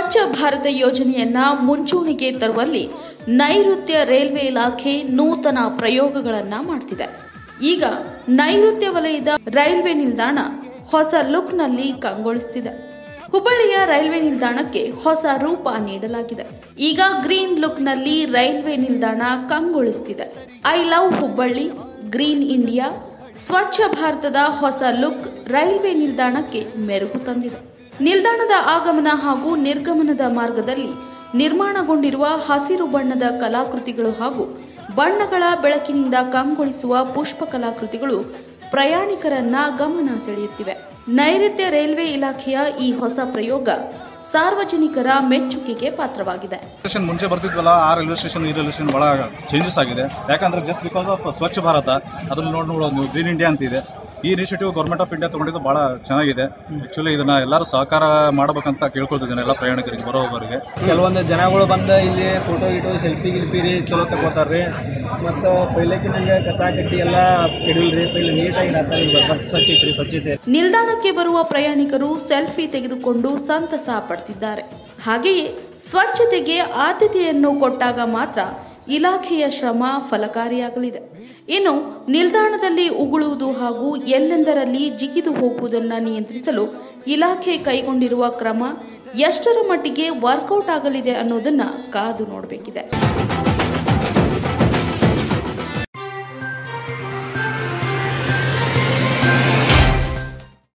ಸ್ವಚ್ಛ ಭಾರತ ಯೋಜನೆಯನ್ನ ಮುಂಚೂಣಿಗೆ ತರುವಲ್ಲಿ ನೈಋತ್ಯ ರೈಲ್ವೆ ಇಲಾಖೆ ನೂತನ ಪ್ರಯೋಗಗಳನ್ನ ಮಾಡ್ತಿದೆ ಈಗ ನೈಋತ್ಯ ವಲಯದ ರೈಲ್ವೆ ನಿಲ್ದಾಣ ಹೊಸ ಲುಕ್ನಲ್ಲಿ ಕಂಗೊಳಿಸುತ್ತಿದೆ ಹುಬ್ಬಳ್ಳಿಯ ರೈಲ್ವೆ ನಿಲ್ದಾಣಕ್ಕೆ ಹೊಸ ರೂಪ ನೀಡಲಾಗಿದೆ ಈಗ ಗ್ರೀನ್ ಲುಕ್ನಲ್ಲಿ ರೈಲ್ವೆ ನಿಲ್ದಾಣ ಕಂಗೊಳಿಸುತ್ತಿದೆ I love Hubballi green India ಸ್ವಚ್ಛ ಭಾರತದ ಹೊಸ ಲುಕ್ ರೈಲ್ವೆ ನಿಲ್ದಾಣಕ್ಕೆ ಮೆರುಗು ತಂದಿದೆ ನಿಲ್ದಾಣದ ಆಗಮನ ಹಾಗೂ ನಿರ್ಗಮನದ ಮಾರ್ಗದಲ್ಲಿ ನಿರ್ಮಾಣಗೊಂಡಿರುವ ಹಸಿರು ಬಣ್ಣದ ಕಲಾಕೃತಿಗಳು ಹಾಗೂ ಬಣ್ಣಗಳ ಬೆಳಕಿನಿಂದ ಕಂಗೊಳಿಸುವ ಪುಷ್ಪ ಕಲಾಕೃತಿಗಳು ಪ್ರಯಾಣಿಕರನ್ನ ಗಮನ ಸೆಳೆಯುತ್ತಿವೆ ನೈಋತ್ಯ ರೈಲ್ವೆ ಇಲಾಖೆಯ ಈ ಹೊಸ ಪ್ರಯೋಗ ಸಾರ್ವಜನಿಕರ ಮೆಚ್ಚುಗೆಗೆ ಪಾತ್ರವಾಗಿದೆ ಸ್ಟೇಷನ್ ಮುಂಚೆ ಬರ್ತಿದ್ವಲ್ಲ ಆ ರೈಲ್ವೆ ಸ್ಟೇಷನ್ ಈ ರೈಲ್ವೆ ಸ್ಟೇಷನ್ ಬಹಳ ಚೇಂಜಸ್ ಆಗಿದೆ ಯಾಕಂದ್ರೆ ಜಸ್ಟ್ ಬಿಕಾಸ್ ಆಫ್ ಸ್ವಚ್ಛ ಭಾರತ ಅದ್ರಲ್ಲಿ ನೋಡಿ ನೋಡೋದು ನೀವು ಗ್ರೀನ್ ಇಂಡಿಯಾ ಅಂತಿದೆ ಈ ಇನಿಷಿಯೇಟಿವ್ ಗೌರ್ಮೆಂಟ್ ಆಫ್ ಇಂಡಿಯಾ ತಗೊಂಡಿದ್ದು ಬಹಳ ಚೆನ್ನಾಗಿದೆ ಆಕ್ಚುಲಿ ಇದನ್ನ ಎಲ್ಲರೂ ಸಹಕಾರ ಮಾಡಬೇಕಂತ ಕೇಳ್ಕೊಳ್ತಿದ್ದೇನೆ ಎಲ್ಲ ಪ್ರಯಾಣಿಕರಿಗೆ ಬರೋವರಿಗೆ ಕೆಲವೊಂದು ಜನಗಳು ಬಂದ ಇಲ್ಲಿ ಫೋಟೋ ಗಿಟೋ ಸೆಲ್ಫಿ ಗಿಲ್ಫಿ ರೀ ಚಲೋ ತಗೋತಾರ್ರಿ ಮತ್ತು ಪೈಲಕಿನಾಗ ಕಸ ಕಟ್ಟಿ ಎಲ್ಲ ಇಡಿಲ್ರಿ ಪೈಲೆ ನೀಟಾಗಿ ಇಡತ್ತಾರ ಈಗ ಸ್ವಚ್ಛ ಐತ್ರಿ ಸ್ವಚ್ಛತೆ ನಿಲ್ದಾಣಕ್ಕೆ ಬರುವ ಪ್ರಯಾಣಿಕರು ಸೆಲ್ಫಿ ತೆಗೆದುಕೊಂಡು ಸಂತಸ ಪಡ್ತಿದ್ದಾರೆ ಹಾಗೆಯೇ ಸ್ವಚ್ಛತೆಗೆ ಆದ್ಯತೆಯನ್ನು ಕೊಟ್ಟಾಗ ಮಾತ್ರ ಇಲಾಖೆಯ ಶ್ರಮ ಫಲಕಾರಿಯಾಗಲಿದೆ ಇನ್ನು ನಿಲ್ದಾಣದಲ್ಲಿ ಉಗುಳುವುದು ಹಾಗೂ ಎಲ್ಲೆಂದರಲ್ಲಿ ಜಿಗಿದು ಹೋಗುವುದನ್ನು ನಿಯಂತ್ರಿಸಲು ಇಲಾಖೆ ಕೈಗೊಂಡಿರುವ ಕ್ರಮ ಎಷ್ಟರ ಮಟ್ಟಿಗೆ ವರ್ಕೌಟ್ ಆಗಲಿದೆ ಅನ್ನೋದನ್ನ ಕಾದು ನೋಡಬೇಕಿದೆ